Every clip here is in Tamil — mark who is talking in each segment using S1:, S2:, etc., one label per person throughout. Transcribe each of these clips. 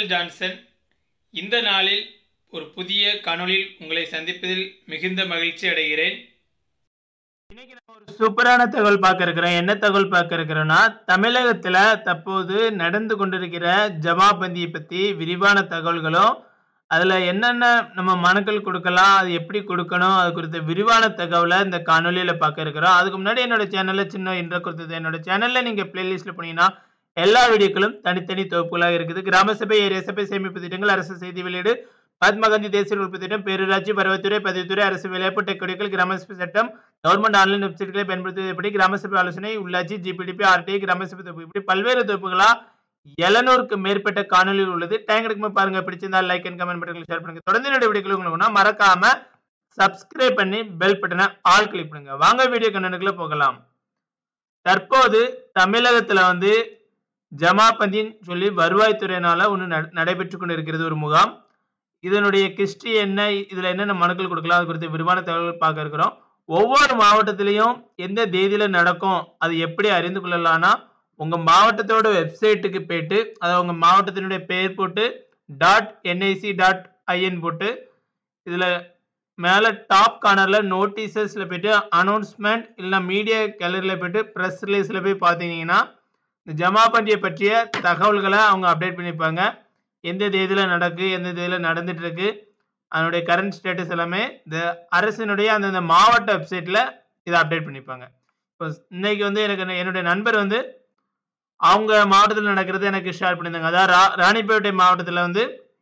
S1: மைக்கேல் ஜான்சன் இந்த நாளில் ஒரு புதிய காணொளியில் உங்களை சந்திப்பதில் மிகுந்த மகிழ்ச்சி அடைகிறேன்
S2: இன்னைக்கு நம்ம ஒரு சூப்பரான தகவல் பார்க்க இருக்கிறோம் என்ன தகவல் பார்க்க இருக்கிறோம்னா தமிழகத்துல தற்போது நடந்து கொண்டிருக்கிற ஜமாபந்தியை பத்தி விரிவான தகவல்களும் அதுல என்னென்ன நம்ம மனுக்கள் கொடுக்கலாம் அது எப்படி கொடுக்கணும் அது குறித்த விரிவான தகவலை இந்த காணொலியில பார்க்க இருக்கிறோம் அதுக்கு முன்னாடி என்னோட சேனல்ல சின்ன இன்ட்ரோ கொடுத்தது என்னோட சேனல்ல நீங்க பிளேலிஸ்ட்ல போனீங்கன்னா எல்லா வீடியோக்களும் தனித்தனி தொகுப்புகளாக இருக்குது கிராம சபை ஏரியா சபை சேமிப்பு திட்டங்கள் அரசு செய்தி வெளியீடு மகாத்மா காந்தி தேசிய உற்பத்தி திட்டம் பேரூராட்சி பருவத்துறை பதிவுத்துறை அரசு விளையாட்டு டெக்கடிக்கல் கிராம சபை சட்டம் கவர்மெண்ட் ஆன்லைன் வெப்சைட்களை பயன்படுத்துவது எப்படி கிராம சபை ஆலோசனை உள்ளாட்சி ஜிபிடிபி ஆர்டிஐ கிராம சபை தொகுப்பு இப்படி பல்வேறு தொகுப்புகளா எழுநூறுக்கு மேற்பட்ட காணொலிகள் உள்ளது டைம் கிடைக்குமா பாருங்க பிடிச்சிருந்தா லைக் அண்ட் கமெண்ட் பட்டன்களை ஷேர் பண்ணுங்க தொடர்ந்து என்னோட வீடியோக்கள் உங்களுக்கு மறக்காம சப்ஸ்கிரைப் பண்ணி பெல் பட்டனை ஆல் கிளிக் பண்ணுங்க வாங்க வீடியோ கண்டனுக்குள்ள போகலாம் தற்போது தமிழகத்துல வந்து ஜமாபந்தின்னு சொல்லி வருவாய்த்துறையினால ஒன்று நடைபெற்று கொண்டு இருக்கிறது ஒரு முகாம் இதனுடைய கிஸ்ட்ரி என்ன இதுல என்னென்ன மனுக்கள் கொடுக்கலாம் அது குறித்த விரிவான தகவல் பார்க்க இருக்கிறோம் ஒவ்வொரு மாவட்டத்திலையும் எந்த தேதியில நடக்கும் அது எப்படி அறிந்து கொள்ளலாம்னா உங்க மாவட்டத்தோட வெப்சைட்டுக்கு போயிட்டு அதை உங்க மாவட்டத்தினுடைய பெயர் போட்டு டாட் என்ஐசி டாட் ஐஎன் போட்டு இதுல மேல டாப் கார்னர்ல நோட்டீசஸ்ல போயிட்டு அனௌன்ஸ்மெண்ட் இல்லைன்னா மீடியா கேலரியில் போயிட்டு ப்ரெஸ் ரிலீஸ்ல போய் பார்த்தீங்கன்னா இந்த ஜமாபந்தியை பற்றிய தகவல்களை அவங்க அப்டேட் பண்ணியிருப்பாங்க எந்த தேதியில் நடக்கு எந்த தேதியில் நடந்துட்டு இருக்கு அதனுடைய கரண்ட் ஸ்டேட்டஸ் எல்லாமே இந்த அரசினுடைய அந்தந்த மாவட்ட வெப்சைட்டில் இதை அப்டேட் பண்ணிப்பாங்க இப்போ இன்னைக்கு வந்து எனக்கு என்னுடைய நண்பர் வந்து அவங்க மாவட்டத்தில் நடக்கிறது எனக்கு ஷேர் பண்ணியிருந்தாங்க அதாவது ரா ராணிப்பேட்டை மாவட்டத்தில் வந்து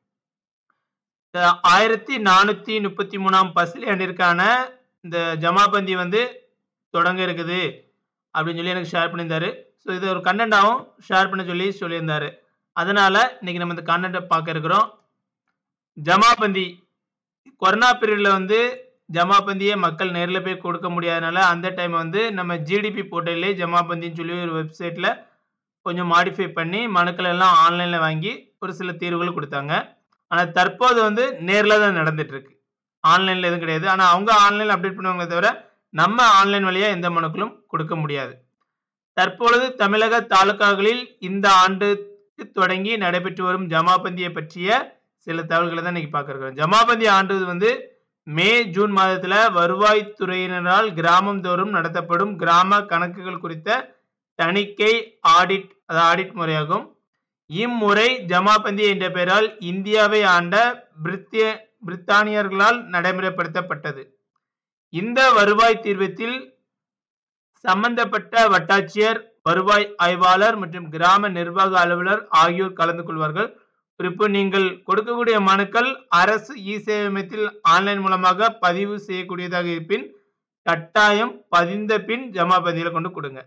S2: ஆயிரத்தி நானூற்றி முப்பத்தி மூணாம் பஸ்லி ஆண்டிற்கான இந்த ஜமாபந்தி வந்து தொடங்க இருக்குது அப்படின்னு சொல்லி எனக்கு ஷேர் பண்ணியிருந்தாரு ஸோ இது ஒரு கண்டென்ட்டாகவும் ஷேர் பண்ண சொல்லி சொல்லியிருந்தாரு அதனால இன்னைக்கு நம்ம இந்த கண்டென்ட்டை பார்க்க இருக்கிறோம் ஜமாபந்தி கொரோனா பீரியட்ல வந்து ஜமாபந்தியை மக்கள் நேரில் போய் கொடுக்க முடியாதனால அந்த டைம் வந்து நம்ம ஜிடிபி போர்ட்டல்லே ஜமாபந்தின்னு சொல்லி ஒரு வெப்சைட்டில் கொஞ்சம் மாடிஃபை பண்ணி மனுக்கள் எல்லாம் ஆன்லைனில் வாங்கி ஒரு சில தீர்வுகள் கொடுத்தாங்க ஆனால் தற்போது வந்து நேரில் தான் நடந்துட்டு இருக்கு ஆன்லைனில் எதுவும் கிடையாது ஆனால் அவங்க ஆன்லைனில் அப்டேட் பண்ணுவாங்களே தவிர நம்ம ஆன்லைன் வழியாக எந்த மனுக்களும் கொடுக்க முடியாது தற்பொழுது தமிழக தாலுகாக்களில் இந்த ஆண்டு தொடங்கி நடைபெற்று வரும் ஜமாபந்தியை பற்றிய சில தகவல்களை தான் இன்னைக்கு பார்க்க ஜமாபந்தி ஆண்டு வந்து மே ஜூன் மாதத்துல வருவாய்த்துறையினரால் கிராமம் தோறும் நடத்தப்படும் கிராம கணக்குகள் குறித்த தணிக்கை ஆடிட் அது ஆடிட் முறையாகும் இம்முறை ஜமாபந்தி என்ற பெயரால் இந்தியாவை ஆண்ட பிரித்திய பிரித்தானியர்களால் நடைமுறைப்படுத்தப்பட்டது இந்த வருவாய் தீர்வத்தில் சம்பந்தப்பட்ட வட்டாட்சியர் வருவாய் ஆய்வாளர் மற்றும் கிராம நிர்வாக அலுவலர் ஆகியோர் கலந்து கொள்வார்கள் குறிப்பு நீங்கள் கொடுக்கக்கூடிய மனுக்கள் அரசு இ சேவையத்தில் ஆன்லைன் மூலமாக பதிவு செய்யக்கூடியதாக இருப்பின் கட்டாயம் பதிந்த பின் ஜமாபந்தியில கொண்டு கொடுங்க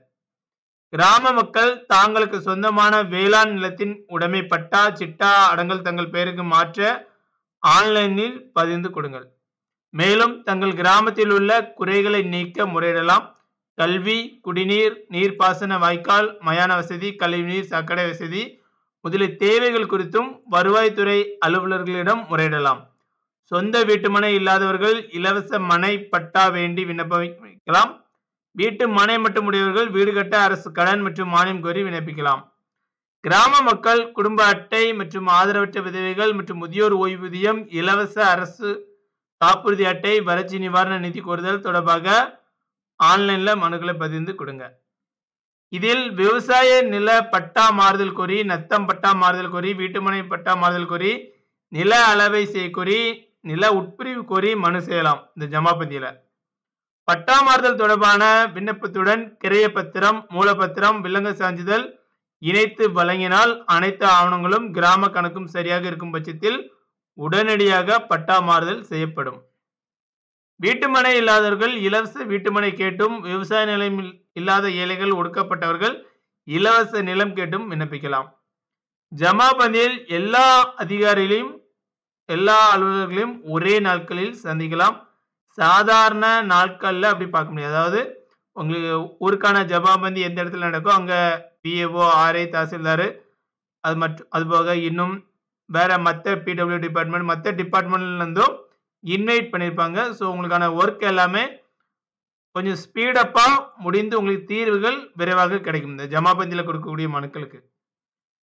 S2: கிராம மக்கள் தாங்களுக்கு சொந்தமான வேளாண் நிலத்தின் உடைமை பட்டா சிட்டா அடங்கல் தங்கள் பெயருக்கு மாற்ற ஆன்லைனில் பதிந்து கொடுங்கள் மேலும் தங்கள் கிராமத்தில் உள்ள குறைகளை நீக்க முறையிடலாம் கல்வி குடிநீர் நீர்ப்பாசன வாய்க்கால் மயான வசதி கழிவுநீர் சாக்கடை வசதி முதலிய தேவைகள் குறித்தும் வருவாய்த்துறை அலுவலர்களிடம் முறையிடலாம் சொந்த வீட்டுமனை இல்லாதவர்கள் இலவச மனை பட்டா வேண்டி விண்ணப்பிக்கலாம் வீட்டு மனை மட்டும் உடையவர்கள் வீடு கட்ட அரசு கடன் மற்றும் மானியம் கோரி விண்ணப்பிக்கலாம் கிராம மக்கள் குடும்ப அட்டை மற்றும் ஆதரவற்ற விதவைகள் மற்றும் முதியோர் ஓய்வூதியம் இலவச அரசு காப்புறுதி அட்டை வறட்சி நிவாரண நிதி கோருதல் தொடர்பாக ஆன்லைன்ல மனுக்களை பதிந்து கொடுங்க இதில் விவசாய நில பட்டா மாறுதல் கோரி நத்தம் பட்டா மாறுதல் கோரி வீட்டுமனை பட்டா மாறுதல் கோரி நில அளவை செய்ய கோரி நில உட்பிரிவு கோரி மனு செய்யலாம் இந்த ஜமாபந்தியில பட்டா மாறுதல் தொடர்பான விண்ணப்பத்துடன் கிரைய பத்திரம் மூலப்பத்திரம் விலங்கு சான்றிதழ் இணைத்து வழங்கினால் அனைத்து ஆவணங்களும் கிராம கணக்கும் சரியாக இருக்கும் பட்சத்தில் உடனடியாக பட்டா மாறுதல் செய்யப்படும் வீட்டுமனை இல்லாதவர்கள் இலவச வீட்டுமனை கேட்டும் விவசாய நிலம் இல்லாத ஏழைகள் ஒடுக்கப்பட்டவர்கள் இலவச நிலம் கேட்டும் விண்ணப்பிக்கலாம் ஜமாபந்தியில் எல்லா அதிகாரிகளையும் எல்லா அலுவலர்களையும் ஒரே நாட்களில் சந்திக்கலாம் சாதாரண நாட்களில் அப்படி பார்க்க முடியாது அதாவது உங்களுக்கு ஊருக்கான ஜமாபந்தி எந்த இடத்துல நடக்கோ அங்கே பிஏஓ ஆர்ஐ தாசில்தார் அது மட்டும் அது போக இன்னும் வேற மற்ற பிடபிள்யூ டிபார்ட்மெண்ட் மற்ற டிபார்ட்மெண்ட்லேருந்தும் இன்வைட் பண்ணியிருப்பாங்க ஸோ உங்களுக்கான ஒர்க் எல்லாமே கொஞ்சம் ஸ்பீடப்பாக முடிந்து உங்களுக்கு தீர்வுகள் விரைவாக கிடைக்கும் இந்த ஜமாபந்தியில் கொடுக்கக்கூடிய மனுக்களுக்கு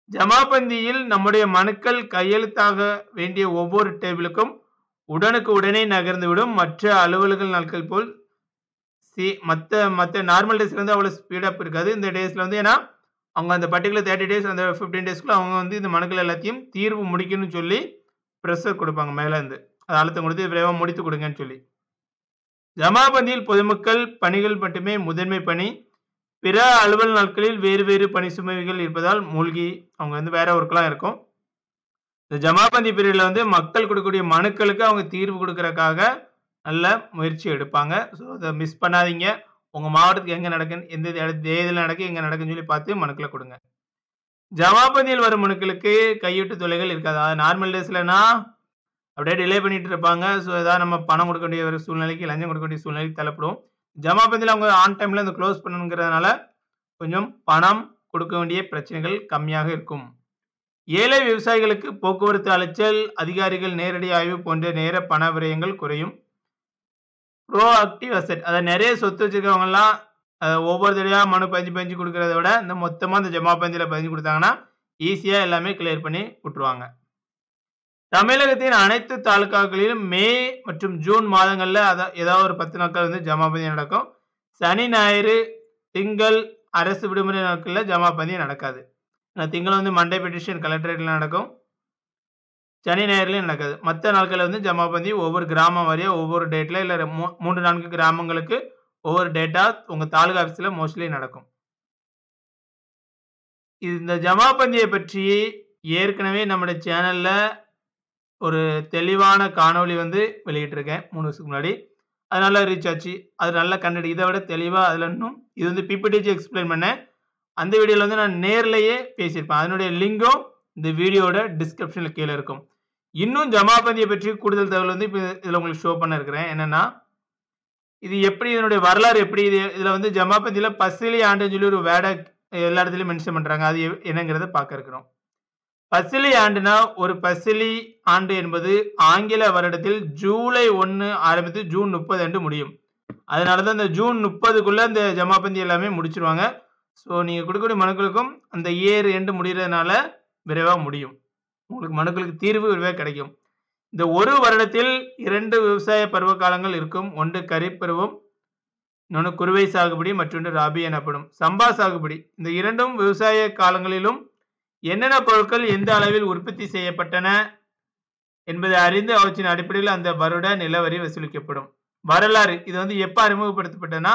S2: ஜமாபந்தியில் நம்முடைய மனுக்கள் கையெழுத்தாக வேண்டிய ஒவ்வொரு டேபிளுக்கும் உடனுக்கு உடனே நகர்ந்துவிடும் மற்ற அலுவல்கள் நாட்கள் போல் சி மற்ற மற்ற நார்மல் டேஸ்ல வந்து அவ்வளோ ஸ்பீடப் இருக்காது இந்த டேஸ்ல வந்து ஏன்னா அவங்க அந்த பர்டிகுலர் தேர்ட்டி டேஸ் அந்த ஃபிஃப்டீன் டேஸ்க்குள்ள அவங்க வந்து இந்த மனுக்கள் எல்லாத்தையும் தீர்வு முடிக்கணும்னு சொல்லி ப்ரெஷர் கொடுப்பாங்க மேலேருந்து அது அழுத்தம் கொடுத்து விரைவாக முடித்து கொடுங்கன்னு சொல்லி ஜமாபந்தியில் பொதுமக்கள் பணிகள் மட்டுமே முதன்மை பணி பிற அலுவல் நாட்களில் வேறு வேறு பணி சுமைகள் இருப்பதால் மூழ்கி அவங்க வந்து வேற ஒர்க்கெலாம் இருக்கும் இந்த ஜமாபந்தி பீரியடில் வந்து மக்கள் கொடுக்கக்கூடிய மனுக்களுக்கு அவங்க தீர்வு கொடுக்கறக்காக நல்ல முயற்சி எடுப்பாங்க ஸோ அதை மிஸ் பண்ணாதீங்க உங்கள் மாவட்டத்துக்கு எங்கே நடக்குன்னு எந்த தேதியில் நடக்கு எங்கே நடக்குன்னு சொல்லி பார்த்து மனுக்களை கொடுங்க ஜமாபந்தியில் வரும் மனுக்களுக்கு கையெட்டு தொலைகள் இருக்காது அது நார்மல் டேஸ்லனா அப்படியே டிலே பண்ணிட்டு இருப்பாங்க ஸோ ஏதாவது நம்ம பணம் கொடுக்க வேண்டிய ஒரு சூழ்நிலைக்கு லஞ்சம் கொடுக்க வேண்டிய சூழ்நிலைக்கு தள்ளப்படும் ஜமாபந்தியில் அவங்க ஆன் டைமில் இந்த க்ளோஸ் பண்ணணுங்கிறதுனால கொஞ்சம் பணம் கொடுக்க வேண்டிய பிரச்சனைகள் கம்மியாக இருக்கும் ஏழை விவசாயிகளுக்கு போக்குவரத்து அலைச்சல் அதிகாரிகள் நேரடி ஆய்வு போன்ற நேர பண விரயங்கள் குறையும் ப்ரோ ஆக்டிவ் அசெட் அதை நிறைய சொத்து வச்சுருக்கவங்கலாம் ஒவ்வொரு தடவையாக மனு பதிஞ்சு பதிஞ்சு கொடுக்கறத விட இந்த மொத்தமாக இந்த ஜமாபந்தியில் பதிஞ்சு கொடுத்தாங்கன்னா ஈஸியாக எல்லாமே கிளியர் பண்ணி விட்ருவாங்க தமிழகத்தின் அனைத்து தாலுகாக்களிலும் மே மற்றும் ஜூன் மாதங்களில் அத ஏதாவது ஒரு பத்து நாட்கள் வந்து ஜமாபந்தி நடக்கும் சனி ஞாயிறு திங்கள் அரசு விடுமுறை நாட்களில் ஜமாபந்தி நடக்காது திங்கள் வந்து மண்டே பெட்டிஷன் கலெக்டரேட்டில் நடக்கும் சனி ஞாயிறுலையும் நடக்காது மற்ற நாட்களில் வந்து ஜமாபந்தி ஒவ்வொரு கிராமம் வரையும் ஒவ்வொரு டேட்டில் இல்லை மூன்று நான்கு கிராமங்களுக்கு ஒவ்வொரு டேட்டா உங்கள் தாலுகா ஆஃபீஸில் மோஸ்ட்லி நடக்கும் இந்த ஜமாபந்தியை பற்றி ஏற்கனவே நம்மளுடைய சேனலில் ஒரு தெளிவான காணொளி வந்து வெளியிட்டிருக்கேன் மூணு வருஷத்துக்கு முன்னாடி அது நல்லா ரீச் ஆச்சு அது நல்லா கண்டடி இதை விட தெளிவாக அதில் இன்னும் இது வந்து பிபிடிஜி எக்ஸ்பிளைன் பண்ணேன் அந்த வீடியோவில் வந்து நான் நேர்லேயே பேசியிருப்பேன் அதனுடைய லிங்கும் இந்த வீடியோட டிஸ்கிரிப்ஷனில் கீழே இருக்கும் இன்னும் ஜமாபந்தியை பற்றி கூடுதல் தகவல் வந்து இப்போ இதில் உங்களுக்கு ஷோ பண்ண இருக்கிறேன் என்னென்னா இது எப்படி இதனுடைய வரலாறு எப்படி இது இதில் வந்து ஜமாபந்தியில் பசிலி ஆண்டுன்னு சொல்லி ஒரு வேடை எல்லா இடத்துலையும் மென்ஷன் பண்ணுறாங்க அது என்னங்கிறத பார்க்க இருக்கிறோம் பசிலி ஆண்டுனா ஒரு பசிலி ஆண்டு என்பது ஆங்கில வருடத்தில் ஜூலை ஒன்று ஆரம்பித்து ஜூன் முப்பது அன்று முடியும் அதனால தான் இந்த ஜூன் முப்பதுக்குள்ளே இந்த ஜமாபந்தி எல்லாமே முடிச்சிருவாங்க ஸோ நீங்கள் கொடுக்கக்கூடிய மனுக்களுக்கும் அந்த இயர் எண்டு முடிகிறதுனால விரைவாக முடியும் உங்களுக்கு மனுக்களுக்கு தீர்வு விரைவாக கிடைக்கும் இந்த ஒரு வருடத்தில் இரண்டு விவசாய பருவ காலங்கள் இருக்கும் ஒன்று கரிப் பருவம் இன்னொன்று குறுவை சாகுபடி மற்றொன்று ராபி எனப்படும் சம்பா சாகுபடி இந்த இரண்டும் விவசாய காலங்களிலும் என்னென்ன பொருட்கள் எந்த அளவில் உற்பத்தி செய்யப்பட்டன என்பதை அறிந்து அவற்றின் அடிப்படையில் அந்த வருட நிலவரி வசூலிக்கப்படும் வரலாறு இது வந்து எப்போ அறிமுகப்படுத்தப்பட்டனா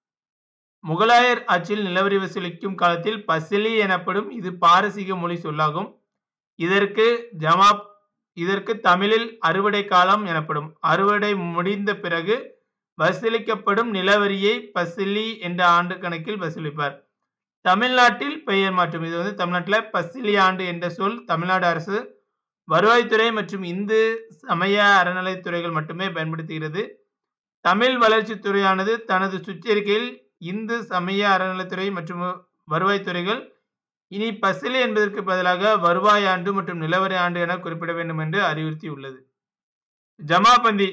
S2: முகலாயர் ஆட்சியில் நிலவரி வசூலிக்கும் காலத்தில் பசிலி எனப்படும் இது பாரசீக மொழி சொல்லாகும் இதற்கு ஜமாப் இதற்கு தமிழில் அறுவடை காலம் எனப்படும் அறுவடை முடிந்த பிறகு வசூலிக்கப்படும் நிலவரியை பசிலி என்ற ஆண்டு கணக்கில் வசூலிப்பார் தமிழ்நாட்டில் பெயர் மாற்றம் இது வந்து தமிழ்நாட்டில் பசிலி ஆண்டு என்ற சொல் தமிழ்நாடு அரசு வருவாய்த்துறை மற்றும் இந்து சமய அறநிலைத்துறைகள் மட்டுமே பயன்படுத்துகிறது தமிழ் வளர்ச்சித்துறையானது தனது சுற்றறிக்கையில் இந்து சமய அறநிலைத்துறை மற்றும் வருவாய்த்துறைகள் இனி பசிலி என்பதற்கு பதிலாக வருவாய் ஆண்டு மற்றும் நிலவரி ஆண்டு என குறிப்பிட வேண்டும் என்று அறிவுறுத்தியுள்ளது ஜமாபந்தி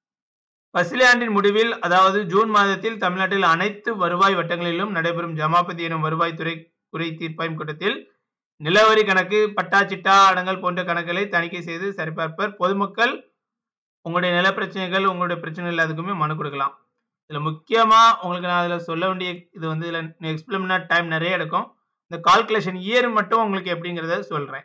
S2: பசிலி ஆண்டின் முடிவில் அதாவது ஜூன் மாதத்தில் தமிழ்நாட்டில் அனைத்து வருவாய் வட்டங்களிலும் நடைபெறும் ஜமாபந்தி எனும் வருவாய்த்துறை குறை தீர்ப்பாய்வு கூட்டத்தில் நிலவரி கணக்கு பட்டா சிட்டா அடங்கல் போன்ற கணக்குகளை தணிக்கை செய்து சரிபார்ப்பர் பொதுமக்கள் உங்களுடைய நில பிரச்சனைகள் உங்களுடைய பிரச்சனை எல்லாத்துக்குமே மனு கொடுக்கலாம் இதில் முக்கியமாக உங்களுக்கு நான் அதில் சொல்ல வேண்டிய இது வந்து இதில் எக்ஸ்பிளைன் பண்ண டைம் நிறைய எடுக்கும் இந்த கால்குலேஷன் இயர் மட்டும் உங்களுக்கு எப்படிங்கிறத சொல்கிறேன்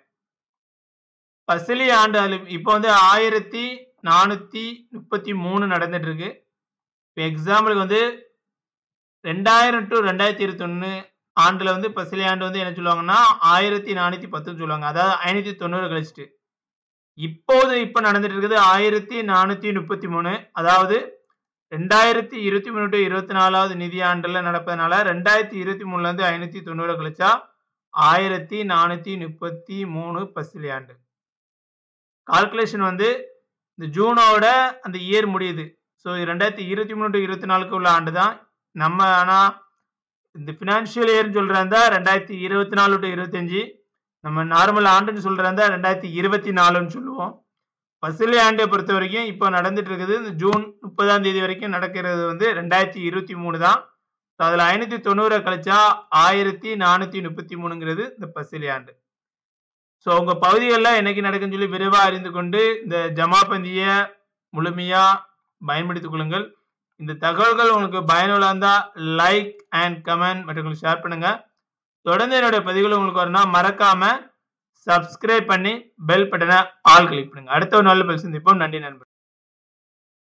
S2: பசிலி ஆண்டு இப்போ வந்து ஆயிரத்தி நானூற்றி முப்பத்தி மூணு நடந்துட்டு இருக்கு இப்போ எக்ஸாம்பிளுக்கு வந்து ரெண்டாயிரம் டு ரெண்டாயிரத்தி இருபத்தொன்று ஆண்டில் வந்து பசிலி ஆண்டு வந்து என்ன சொல்லுவாங்கன்னா ஆயிரத்தி நானூற்றி பத்துன்னு சொல்லுவாங்க அதாவது ஐநூற்றி தொண்ணூறு கழிச்சிட்டு இப்போது இப்போ நடந்துட்டு இருக்குது ஆயிரத்தி நானூற்றி முப்பத்தி மூணு அதாவது ரெண்டாயிரத்தி இருபத்தி மூணு டு இருபத்தி நாலாவது நிதியாண்டில் நடப்பதனால ரெண்டாயிரத்தி இருபத்தி மூணுலேருந்து ஐநூற்றி தொண்ணூறு கழிச்சா ஆயிரத்தி நானூற்றி முப்பத்தி மூணு பசிலி ஆண்டு கால்குலேஷன் வந்து இந்த ஜூனோட அந்த இயர் முடியுது ஸோ ரெண்டாயிரத்தி இருபத்தி மூணு டு இருபத்தி நாலுக்கு உள்ள ஆண்டு தான் நம்ம ஆனால் இந்த ஃபினான்ஷியல் இயர்னு சொல்கிறதா ரெண்டாயிரத்தி இருபத்தி நாலு டு இருபத்தஞ்சி நம்ம நார்மல் ஆண்டுன்னு சொல்கிறதா ரெண்டாயிரத்தி இருபத்தி நாலுன்னு சொல்லுவோம் பசிலி ஆண்டை பொறுத்த வரைக்கும் இப்போ நடந்துட்டு இருக்குது இந்த ஜூன் முப்பதாம் தேதி வரைக்கும் நடக்கிறது வந்து ரெண்டாயிரத்தி இருபத்தி மூணு தான் ஸோ அதில் ஐநூற்றி தொண்ணூறை கழிச்சா ஆயிரத்தி நானூற்றி முப்பத்தி மூணுங்கிறது இந்த பசிலி ஆண்டு ஸோ உங்க பகுதிகளில் என்னைக்கு நடக்குன்னு சொல்லி விரைவாக அறிந்து கொண்டு இந்த ஜமாபந்தியை முழுமையா பயன்படுத்திக் கொள்ளுங்கள் இந்த தகவல்கள் உங்களுக்கு பயனுள்ள இருந்தா லைக் அண்ட் கமெண்ட் மற்றவங்களுக்கு ஷேர் பண்ணுங்க தொடர்ந்து என்னோட பதிவுகள் உங்களுக்கு வரணும்னா மறக்காம சப்ஸ்கிரைப் பண்ணி பெல் பட்டனை ஆல் கிளிக் பண்ணுங்க அடுத்த ஒரு நல்ல பதில் சந்திப்போம் நன்றி நண்பர்